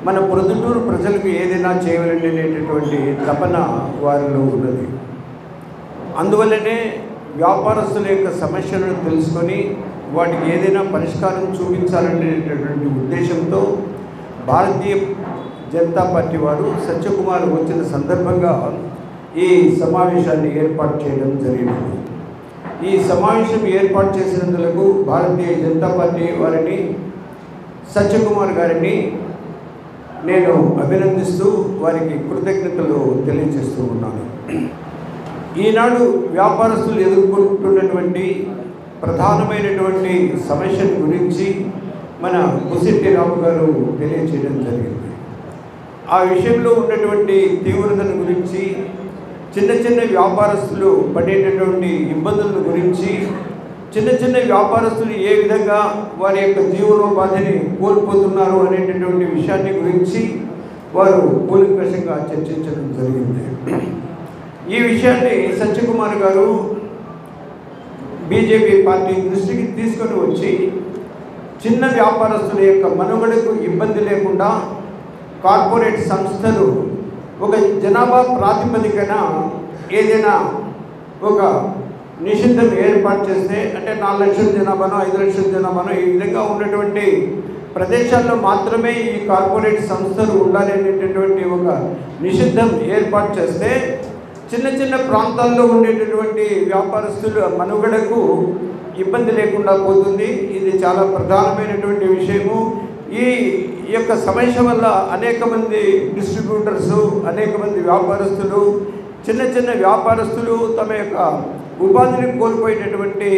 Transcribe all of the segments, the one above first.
మన ప్రొద్దుటూరు ప్రజలకు ఏదైనా చేయవలనేటటువంటి తపన వారిలో ఉన్నది అందువల్లనే వ్యాపారస్తుల యొక్క సమస్యలను తెలుసుకొని వాటికి ఏదైనా పరిష్కారం చూపించాలనేటటువంటి ఉద్దేశంతో భారతీయ జనతా పార్టీ వారు సత్యకుమార్ వచ్చిన సందర్భంగా ఈ సమావేశాన్ని ఏర్పాటు చేయడం జరిగింది ఈ సమావేశం ఏర్పాటు చేసినందులకు భారతీయ జనతా పార్టీ వారిని సత్యకుమార్ గారిని నేను అభినందిస్తూ వారికి కృతజ్ఞతలు తెలియజేస్తూ ఉన్నాను ఈనాడు వ్యాపారస్తులు ఎదుర్కొంటున్నటువంటి ప్రధానమైనటువంటి సమస్యల గురించి మన ముసిట్టి రాము గారు తెలియచేయడం జరిగింది ఆ విషయంలో ఉన్నటువంటి తీవ్రతను గురించి చిన్న చిన్న వ్యాపారస్తులు పడేటటువంటి ఇబ్బందుల గురించి చిన్న చిన్న వ్యాపారస్తులు ఏ విధంగా వారి యొక్క జీవనోపాధిని కోల్పోతున్నారు అనేటటువంటి విషయాన్ని గురించి వారు కూలంకషంగా చర్చించడం జరిగింది ఈ విషయాన్ని సత్యకుమార్ గారు బీజేపీ పార్టీ దృష్టికి తీసుకొని వచ్చి చిన్న వ్యాపారస్తుల యొక్క మనుగడకు ఇబ్బంది లేకుండా కార్పొరేట్ సంస్థలు ఒక జనాభా ప్రాతిపదికన ఏదైనా ఒక నిషిద్ధం ఏర్పాటు చేస్తే అంటే నాలుగు లక్షల జనాభానో ఐదు లక్షల జనాభానో ఈ విధంగా ఉన్నటువంటి ప్రదేశాల్లో మాత్రమే ఈ కార్పొరేట్ సంస్థలు ఉండాలి అనేటటువంటి ఒక నిషిద్ధం ఏర్పాటు చేస్తే చిన్న చిన్న ప్రాంతాల్లో ఉండేటటువంటి వ్యాపారస్తుల మనుగడకు ఇబ్బంది లేకుండా పోతుంది ఇది చాలా ప్రధానమైనటువంటి విషయము ఈ యొక్క సమస్య వల్ల అనేక మంది డిస్ట్రిబ్యూటర్స్ అనేక మంది వ్యాపారస్తులు చిన్న చిన్న వ్యాపారస్తులు తమ యొక్క ఉపాధిని కోల్పోయేటటువంటి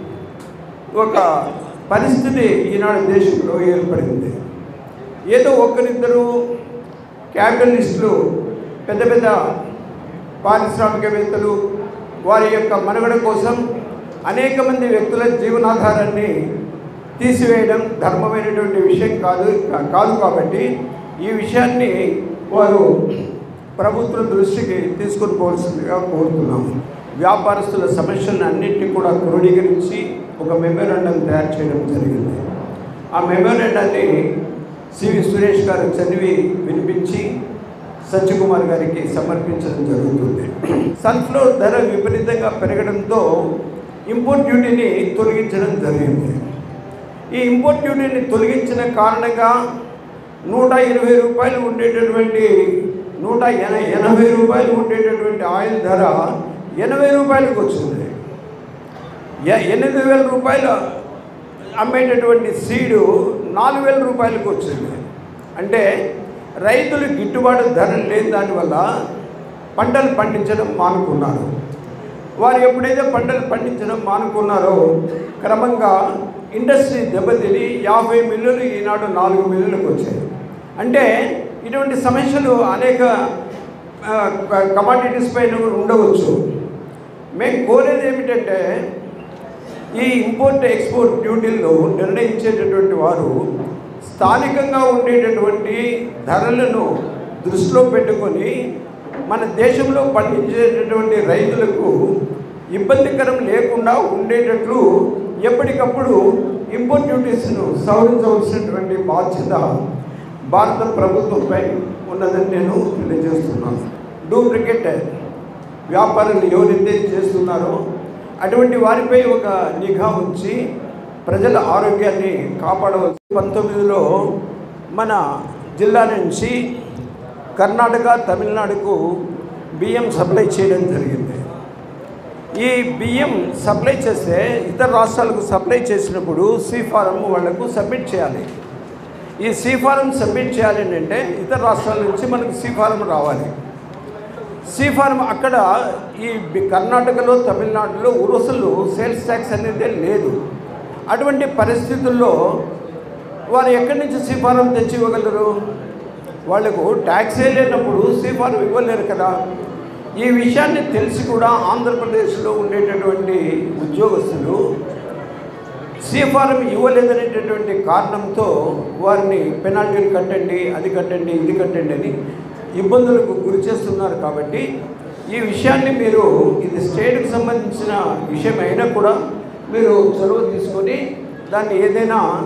ఒక పరిస్థితి ఈనాడు దేశంలో ఏర్పడింది ఏదో ఒక్కరిద్దరు క్యాపిటలిస్టులు పెద్ద పెద్ద పారిశ్రామికవేత్తలు వారి యొక్క మనుగడ కోసం అనేక మంది వ్యక్తుల జీవనాధారాన్ని తీసివేయడం ధర్మమైనటువంటి విషయం కాదు కాదు కాబట్టి ఈ విషయాన్ని వారు ప్రభుత్వ దృష్టికి తీసుకొని పోవాల్సిందిగా కోరుతున్నాము వ్యాపారస్తుల సమస్యలను అన్నింటినీ కూడా క్రోడీకరించి ఒక మెమోరాండం తయారు చేయడం జరిగింది ఆ మెమోరాండాన్ని సివి సురేష్ గారు చదివి వినిపించి సత్యకుమార్ గారికి సమర్పించడం జరుగుతుంది సన్ఫ్లవర్ ధర విపరీతంగా పెరగడంతో ఇంపోర్ట్ డ్యూటీని తొలగించడం జరిగింది ఈ ఇంపోర్ట్ డ్యూటీని తొలగించిన కారణంగా నూట ఇరవై రూపాయలు ఉండేటటువంటి నూట ఎన ఎనభై రూపాయలు ఉండేటటువంటి ఆయిల్ ధర ఎనభై రూపాయలకు వచ్చింది ఎ- ఎనిమిది వేల రూపాయలు అమ్మేటటువంటి సీడు నాలుగు వేల రూపాయలకు వచ్చింది అంటే రైతులు గిట్టుబాటు ధర లేని దానివల్ల పంటలు పండించడం మానుకున్నారు వారు ఎప్పుడైతే పంటలు పండించడం మానుకున్నారో క్రమంగా ఇండస్ట్రీ దెబ్బతిని యాభై మిల్లులు ఈనాడు నాలుగు మిల్లులకు వచ్చాయి అంటే ఇటువంటి సమస్యలు అనేక కమాడిటీస్ పైన ఉండవచ్చు మేము కోరేది ఏమిటంటే ఈ ఇంపోర్ట్ ఎక్స్పోర్ట్ డ్యూటీల్లో నిర్ణయించేటటువంటి వారు స్థానికంగా ఉండేటటువంటి ధరలను దృష్టిలో పెట్టుకొని మన దేశంలో పండించేటటువంటి రైతులకు ఇబ్బందికరం లేకుండా ఉండేటట్లు ఎప్పటికప్పుడు ఇంపోర్ట్ డ్యూటీస్ను సవరించవలసినటువంటి బాధ్యత భారత ప్రభుత్వంపై ఉన్నదని నేను తెలియజేస్తున్నాను డూప్లికేట్ వ్యాపారులు ఎవరైతే చేస్తున్నారో అటువంటి వారిపై ఒక నిఘా ఉంచి ప్రజల ఆరోగ్యాన్ని కాపాడవచ్చు పంతొమ్మిదిలో మన జిల్లా నుంచి కర్ణాటక తమిళనాడుకు బియ్యం సప్లై చేయడం జరిగింది ఈ బియ్యం సప్లై చేస్తే ఇతర రాష్ట్రాలకు సప్లై చేసినప్పుడు సి ఫారం వాళ్లకు సబ్మిట్ చేయాలి ఈ సి ఫారం సబ్మిట్ చేయాలి అని అంటే ఇతర రాష్ట్రాల నుంచి మనకు సి ఫారం రావాలి సి ఫార్మ్ అక్కడ ఈ బి- కర్ణాటకలో తమిళనాడులో ఉరుసులు సేల్స్ ట్యాక్స్ అనేది లేదు అటువంటి పరిస్థితుల్లో వారు ఎక్కడి నుంచి సి ఫారం తెచ్చి ఇవ్వగలరు వాళ్లకు ట్యాక్సే లేనప్పుడు సి ఫారం ఇవ్వలేరు కదా ఈ విషయాన్ని తెలిసి కూడా ఆంధ్రప్రదేశ్లో ఉండేటటువంటి ఉద్యోగస్తులు సి ఫారం ఇవ్వలేదనేటటువంటి కారణంతో వారిని పెనాల్టీలు కట్టండి అది కట్టండి ఇది కట్టండి అని ఇబ్బందులకు గురి చేస్తున్నారు కాబట్టి ఈ విషయాన్ని మీరు ఇది స్టేట్కి సంబంధించిన విషయం అయినా కూడా మీరు చొరవ తీసుకొని దాన్ని ఏదైనా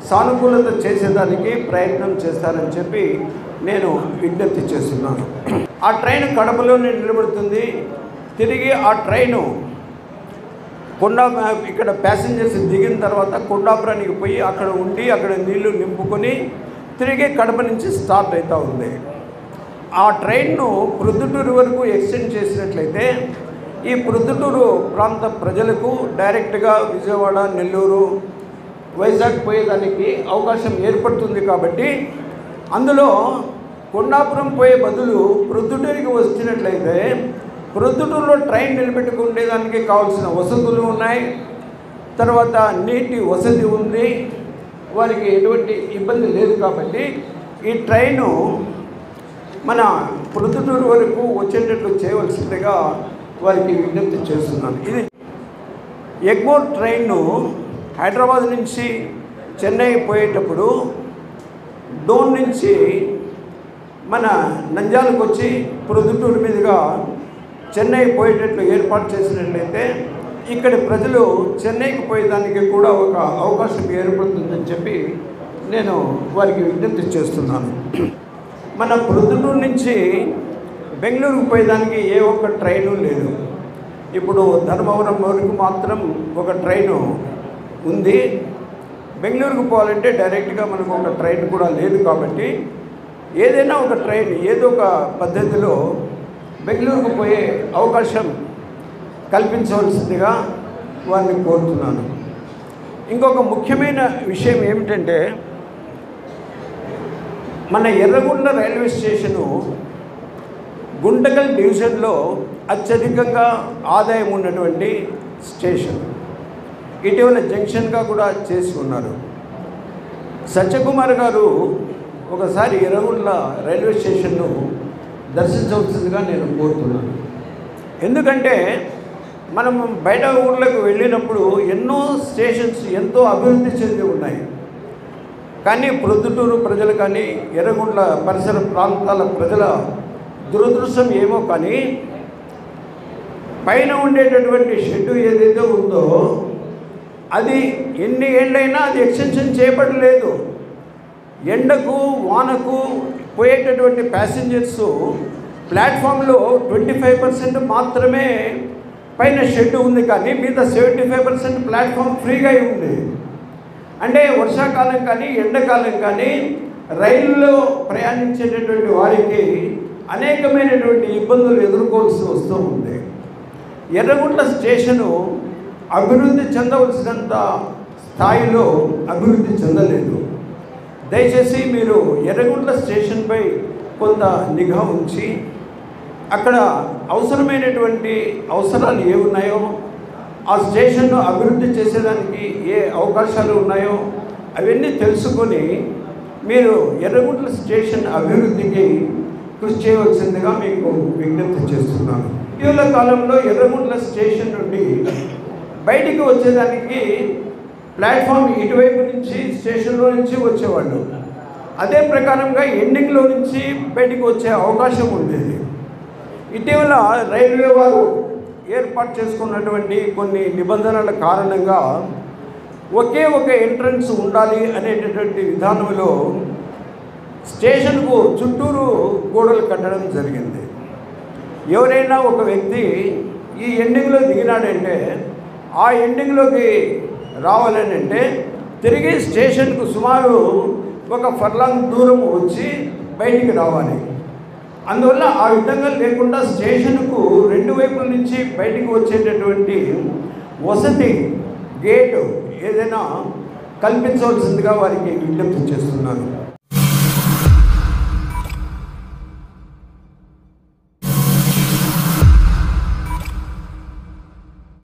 సానుకూలత చేసేదానికి ప్రయత్నం చేస్తారని చెప్పి నేను విజ్ఞప్తి చేస్తున్నాను ఆ ట్రైన్ కడపలోనే నిలబడుతుంది తిరిగి ఆ ట్రైను కొండా ఇక్కడ ప్యాసింజర్స్ దిగిన తర్వాత కొండాపురానికి పోయి అక్కడ ఉండి అక్కడ నీళ్లు నింపుకొని తిరిగి కడప నుంచి స్టార్ట్ అవుతూ ఉంది ఆ ట్రైన్ను ప్రొద్దుటూరు వరకు ఎక్స్టెండ్ చేసినట్లయితే ఈ ప్రొద్దుటూరు ప్రాంత ప్రజలకు డైరెక్ట్గా విజయవాడ నెల్లూరు వైజాగ్ పోయేదానికి అవకాశం ఏర్పడుతుంది కాబట్టి అందులో కొండాపురం పోయే బదులు ప్రొద్దుటూరికి వచ్చినట్లయితే ప్రొద్దుటూరులో ట్రైన్ నిలబెట్టుకునేదానికి కావాల్సిన వసతులు ఉన్నాయి తర్వాత నీటి వసతి ఉంది వారికి ఎటువంటి ఇబ్బంది లేదు కాబట్టి ఈ ట్రైను మన ప్రొద్దుటూరు వరకు వచ్చేటట్లు చేయవలసిందిగా వారికి విజ్ఞప్తి చేస్తున్నాను ఇది ఎగ్మోర్ ట్రైన్ను హైదరాబాద్ నుంచి చెన్నై పోయేటప్పుడు డోన్ నుంచి మన నంద్యాలకు వచ్చి ప్రొద్దుటూరు మీదుగా చెన్నై పోయేటట్లు ఏర్పాటు చేసినట్లయితే ఇక్కడి ప్రజలు చెన్నైకి పోయేదానికి కూడా ఒక అవకాశం ఏర్పడుతుందని చెప్పి నేను వారికి విజ్ఞప్తి చేస్తున్నాను మన ప్రొద్దుటూరు నుంచి బెంగళూరుకు పోయేదానికి ఏ ఒక్క ట్రైను లేదు ఇప్పుడు ధర్మవరం వరకు మాత్రం ఒక ట్రైను ఉంది బెంగళూరుకు పోవాలంటే డైరెక్ట్గా మనకు ఒక ట్రైన్ కూడా లేదు కాబట్టి ఏదైనా ఒక ట్రైన్ ఏదో ఒక పద్ధతిలో బెంగళూరుకు పోయే అవకాశం కల్పించవలసిందిగా వారిని కోరుతున్నాను ఇంకొక ముఖ్యమైన విషయం ఏమిటంటే మన ఎర్రగొండ రైల్వే స్టేషను గుంటకల్ డివిజన్లో అత్యధికంగా ఆదాయం ఉన్నటువంటి స్టేషన్ ఇటీవల జంక్షన్గా కూడా చేసి ఉన్నారు సత్యకుమార్ గారు ఒకసారి ఎర్రగొండ రైల్వే స్టేషన్ను దర్శించవలసిందిగా నేను కోరుతున్నాను ఎందుకంటే మనం బయట ఊళ్ళకు వెళ్ళినప్పుడు ఎన్నో స్టేషన్స్ ఎంతో అభివృద్ధి చెంది ఉన్నాయి కానీ ప్రొద్దుటూరు ప్రజలు కానీ ఎర్రగుండ్ల పరిసర ప్రాంతాల ప్రజల దురదృష్టం ఏమో కానీ పైన ఉండేటటువంటి షెడ్డు ఏదైతే ఉందో అది ఎన్ని ఏళ్ళైనా అది ఎక్స్టెన్షన్ చేయబడలేదు ఎండకు వానకు పోయేటటువంటి ప్యాసింజర్స్ ప్లాట్ఫామ్లో ట్వంటీ ఫైవ్ పర్సెంట్ మాత్రమే పైన షెడ్ ఉంది కానీ మిగతా సెవెంటీ ఫైవ్ పర్సెంట్ ప్లాట్ఫామ్ ఫ్రీగా ఉంది అంటే వర్షాకాలం కానీ ఎండాకాలం కానీ రైల్లో ప్రయాణించేటటువంటి వారికి అనేకమైనటువంటి ఇబ్బందులు ఎదుర్కోవాల్సి వస్తూ ఉంది ఎర్రగుంట స్టేషను అభివృద్ధి చెందవలసినంత స్థాయిలో అభివృద్ధి చెందలేదు దయచేసి మీరు ఎర్రగుంట్ల స్టేషన్పై కొంత నిఘా ఉంచి అక్కడ అవసరమైనటువంటి అవసరాలు ఏ ఉన్నాయో ఆ స్టేషన్ను అభివృద్ధి చేసేదానికి ఏ అవకాశాలు ఉన్నాయో అవన్నీ తెలుసుకొని మీరు ఎర్రగుంట్ల స్టేషన్ అభివృద్ధికి కృషి చేయవలసిందిగా మీకు విజ్ఞప్తి చేస్తున్నాను ఇటీవల కాలంలో ఎర్రగుంట్ల స్టేషన్ నుండి బయటికి వచ్చేదానికి ప్లాట్ఫామ్ ఇటువైపు నుంచి స్టేషన్లో నుంచి వచ్చేవాళ్ళు అదే ప్రకారంగా ఎండింగ్లో నుంచి బయటికి వచ్చే అవకాశం ఉండేది ఇటీవల రైల్వే వారు ఏర్పాటు చేసుకున్నటువంటి కొన్ని నిబంధనల కారణంగా ఒకే ఒక ఎంట్రన్స్ ఉండాలి అనేటటువంటి విధానంలో స్టేషన్కు చుట్టూరు గోడలు కట్టడం జరిగింది ఎవరైనా ఒక వ్యక్తి ఈ ఎండింగ్లో దిగినాడంటే ఆ ఎండింగ్లోకి రావాలని అంటే తిరిగి స్టేషన్కు సుమారు ఒక ఫర్లాంగ్ దూరం వచ్చి బయటికి రావాలి అందువల్ల ఆ విధంగా లేకుండా స్టేషన్కు రెండు వైపుల నుంచి బయటికి వచ్చేటటువంటి వసతి గేటు ఏదైనా కల్పించవలసిందిగా వారికి విజ్ఞప్తి చేస్తున్నాను